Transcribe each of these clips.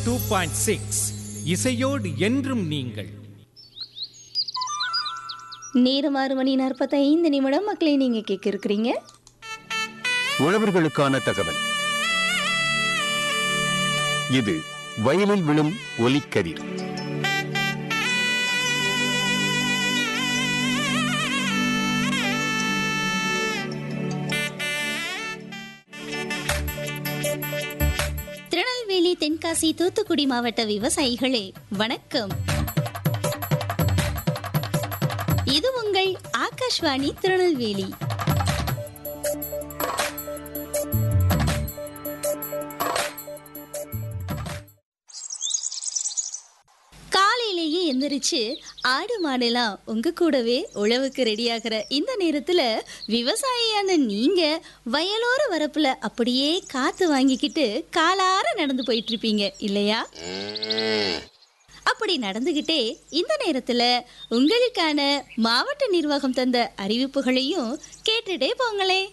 two point six இசையோடு என்றும் நீங்கள் நேரம் ஆறு மணி நாற்பத்தைந்து நிமிடம் மக்களை நீங்க கேட்க இருக்கிறீங்க உழவர்களுக்கான தகவல் இது வயலில் விழும் ஒலிக்கதிர் திருநெல்வேலி தென்காசி தூத்துக்குடி மாவட்ட விவசாயிகளே வணக்கம் இது உங்கள் ஆகாஷ்வாணி திருநெல்வேலி காலையிலேயே எந்திரிச்சு ஆடு மாடெல்லாம் உங்க கூடவே உழவுக்கு ரெடியாகிற இந்த நேரத்துல விவசாயியான நீங்க வயலோர வரப்புல அப்படியே காத்து வாங்கிக்கிட்டு காலார நடந்து போயிட்டு இருப்பீங்க இல்லையா அப்படி நடந்துகிட்டே இந்த நேரத்துல உங்களுக்கான மாவட்ட நிர்வாகம் தந்த அறிவிப்புகளையும் கேட்டுட்டே போங்களே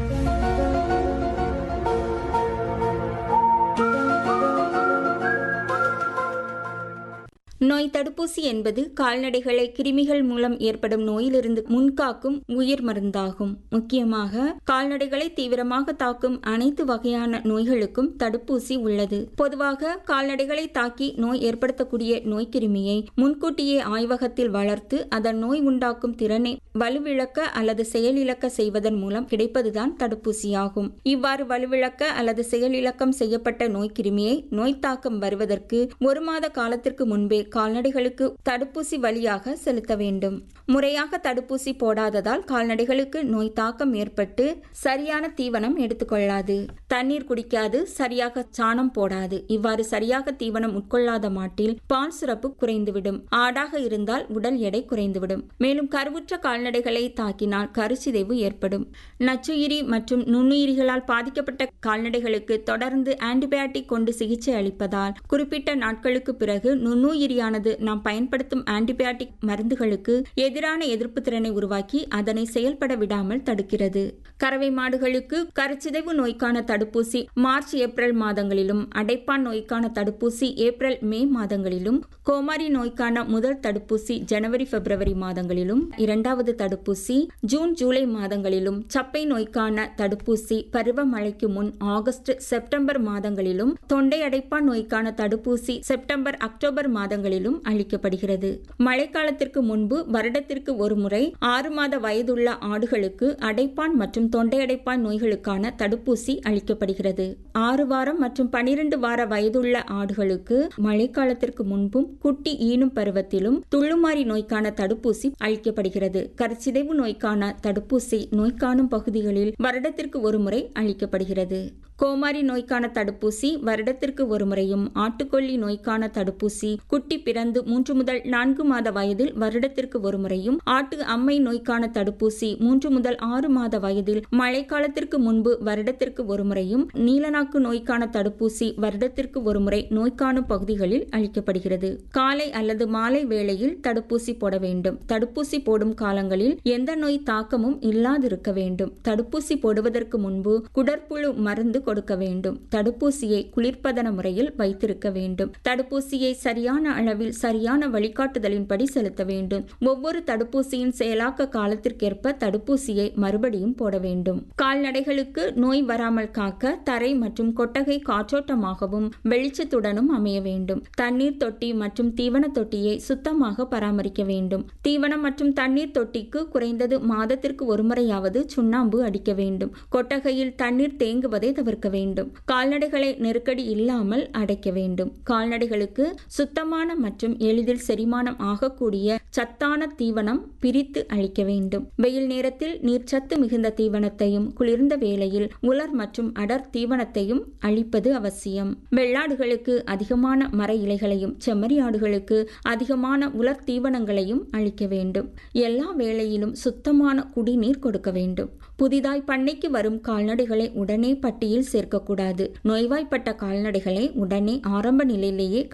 நோய் தடுப்பூசி என்பது கால்நடைகளை கிருமிகள் மூலம் ஏற்படும் நோயிலிருந்து முன்காக்கும் உயிர் மருந்தாகும் முக்கியமாக கால்நடைகளை தீவிரமாக தாக்கும் அனைத்து வகையான நோய்களுக்கும் தடுப்பூசி உள்ளது பொதுவாக கால்நடைகளை தாக்கி நோய் ஏற்படுத்தக்கூடிய நோய்க்கிருமியை முன்கூட்டியே ஆய்வகத்தில் வளர்த்து அதன் நோய் உண்டாக்கும் திறனை வலுவிழக்க அல்லது செயலிழக்க செய்வதன் மூலம் கிடைப்பதுதான் தடுப்பூசியாகும் இவ்வாறு வலுவிழக்க அல்லது செயலிழக்கம் செய்யப்பட்ட நோய்க்கிருமியை நோய் தாக்கம் வருவதற்கு ஒரு மாத காலத்திற்கு முன்பே கால்நடைகளுக்கு தடுப்பூசி வழியாக செலுத்த வேண்டும் முறையாக தடுப்பூசி போடாததால் கால்நடைகளுக்கு நோய் தாக்கம் ஏற்பட்டு சரியான தீவனம் எடுத்துக்கொள்ளாது தண்ணீர் குடிக்காது சரியாக சாணம் போடாது இவ்வாறு சரியாக தீவனம் உட்கொள்ளாத மாட்டில் பால் சுரப்பு குறைந்துவிடும் ஆடாக இருந்தால் உடல் எடை குறைந்துவிடும் மேலும் கருவுற்ற கால்நடைகளை தாக்கினால் கருச்சிதைவு ஏற்படும் நச்சுயிரி மற்றும் நுண்ணுயிரிகளால் பாதிக்கப்பட்ட கால்நடைகளுக்கு தொடர்ந்து ஆன்டிபயாட்டிக் கொண்டு சிகிச்சை அளிப்பதால் குறிப்பிட்ட நாட்களுக்கு பிறகு நுண்ணுயிரியானது நாம் பயன்படுத்தும் ஆன்டிபயாட்டிக் மருந்துகளுக்கு எதிரான எதிர்ப்பு திறனை உருவாக்கி அதனை செயல்பட விடாமல் தடுக்கிறது கறவை மாடுகளுக்கு கருச்சிதைவு நோய்க்கான தடுப்பூசி மார்ச் ஏப்ரல் மாதங்களிலும் அடைப்பான் நோய்க்கான தடுப்பூசி ஏப்ரல் மே மாதங்களிலும் கோமாரி நோய்க்கான முதல் தடுப்பூசி ஜனவரி பிப்ரவரி மாதங்களிலும் இரண்டாவது தடுப்பூசி ஜூன் ஜூலை மாதங்களிலும் சப்பை நோய்க்கான தடுப்பூசி பருவமழைக்கு முன் ஆகஸ்ட் செப்டம்பர் மாதங்களிலும் தொண்டை அடைப்பான் நோய்க்கான தடுப்பூசி செப்டம்பர் அக்டோபர் மாதங்களிலும் அளிக்கப்படுகிறது மழைக்காலத்திற்கு முன்பு வருடத்திற்கு ஒரு முறை ஆறு மாத வயதுள்ள ஆடுகளுக்கு அடைப்பான் மற்றும் தொண்டை அடைப்பான் நோய்களுக்கான தடுப்பூசி அளிக்கப்படுகிறது ஆறு வாரம் மற்றும் பனிரெண்டு வார வயதுள்ள ஆடுகளுக்கு மழைக்காலத்திற்கு முன்பும் குட்டி ஈனும் பருவத்திலும் துள்ளுமாறி நோய்க்கான தடுப்பூசி அளிக்கப்படுகிறது கருச்சிதைவு நோய்க்கான தடுப்பூசி நோய் காணும் பகுதிகளில் வருடத்திற்கு ஒரு முறை அளிக்கப்படுகிறது கோமாரி நோய்க்கான தடுப்பூசி வருடத்திற்கு ஒரு முறையும் ஆட்டுக்கொல்லி நோய்க்கான தடுப்பூசி குட்டி பிறந்து மூன்று முதல் நான்கு மாத வயதில் வருடத்திற்கு ஒரு முறையும் ஆட்டு அம்மை நோய்க்கான தடுப்பூசி மூன்று முதல் ஆறு மாத வயதில் மழைக்காலத்திற்கு முன்பு வருடத்திற்கு ஒரு முறையும் நீலநாக்கு நோய்க்கான தடுப்பூசி வருடத்திற்கு ஒரு முறை நோய் காணும் பகுதிகளில் அளிக்கப்படுகிறது காலை அல்லது மாலை வேளையில் தடுப்பூசி போட வேண்டும் தடுப்பூசி போடும் காலங்களில் எந்த நோய் தாக்கமும் இல்லாதிருக்க வேண்டும் தடுப்பூசி போடுவதற்கு முன்பு குடற்புழு மருந்து கொடுக்க வேண்டும் தடுப்பூசியை குளிர்பதன முறையில் வைத்திருக்க வேண்டும் தடுப்பூசியை சரியான அளவில் சரியான வழிகாட்டுதலின்படி செலுத்த வேண்டும் ஒவ்வொரு தடுப்பூசியின் செயலாக்க காலத்திற்கேற்ப தடுப்பூசியை மறுபடியும் போட வேண்டும் கால்நடைகளுக்கு நோய் வராமல் காக்க தரை மற்றும் கொட்டகை காற்றோட்டமாகவும் வெளிச்சத்துடனும் அமைய வேண்டும் தண்ணீர் தொட்டி மற்றும் தீவன தொட்டியை சுத்தமாக பராமரிக்க வேண்டும் தீவனம் மற்றும் தண்ணீர் தொட்டிக்கு குறைந்தது மாதத்திற்கு ஒருமுறையாவது சுண்ணாம்பு அடிக்க வேண்டும் கொட்டகையில் தண்ணீர் தேங்குவதை தவிர்க்க வேண்டும் கால்நடைகளை நெருக்கடி இல்லாமல் அடைக்க வேண்டும் கால்நடைகளுக்கு சுத்தமான மற்றும் எளிதில் செரிமானம் ஆகக்கூடிய சத்தான தீவனம் பிரித்து அளிக்க வேண்டும் வெயில் நேரத்தில் நீர்ச்சத்து மிகுந்த தீவனத்தையும் குளிர்ந்த வேளையில் உலர் மற்றும் அடர் தீவனத்தையும் அளிப்பது அவசியம் வெள்ளாடுகளுக்கு அதிகமான மர இலைகளையும் செம்மறி ஆடுகளுக்கு அதிகமான உலர் தீவனங்களையும் அளிக்க வேண்டும் எல்லா வேளையிலும் சுத்தமான குடிநீர் கொடுக்க வேண்டும் புதிதாய் பண்ணைக்கு வரும் கால்நடைகளை உடனே பட்டியில் சேர்க்கக்கூடாது நோய்வாய்ப்பட்ட கால்நடைகளை உடனே ஆரம்ப நிலையிலேயே